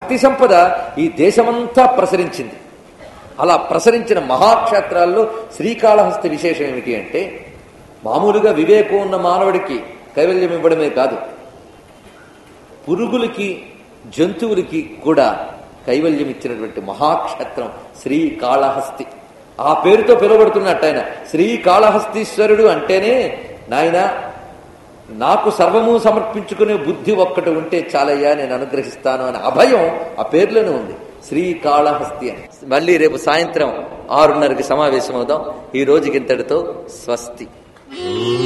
భక్తి సంపద ఈ దేశమంతా ప్రసరించింది అలా ప్రసరించిన మహాక్షేత్రాల్లో శ్రీకాళహస్తి విశేషం ఏమిటి అంటే మామూలుగా వివేకం ఉన్న మానవుడికి కైవల్యం ఇవ్వడమే కాదు పురుగులకి జంతువులకి కూడా కైవల్యం ఇచ్చినటువంటి మహాక్షేత్రం శ్రీకాళహస్తి ఆ పేరుతో పిలువబడుతున్నట్టు ఆయన శ్రీకాళహస్తీశ్వరుడు అంటేనే నాయన నాకు సర్వము సమర్పించుకునే బుద్ధి ఒక్కటి ఉంటే చాలయ్యా నేను అనుగ్రహిస్తాను అనే అభయం ఆ పేర్లోనే ఉంది శ్రీకాళహస్తి అని మళ్ళీ రేపు సాయంత్రం ఆరున్నరకి సమావేశమవుదాం ఈ రోజుకి ఇంతటితో స్వస్తి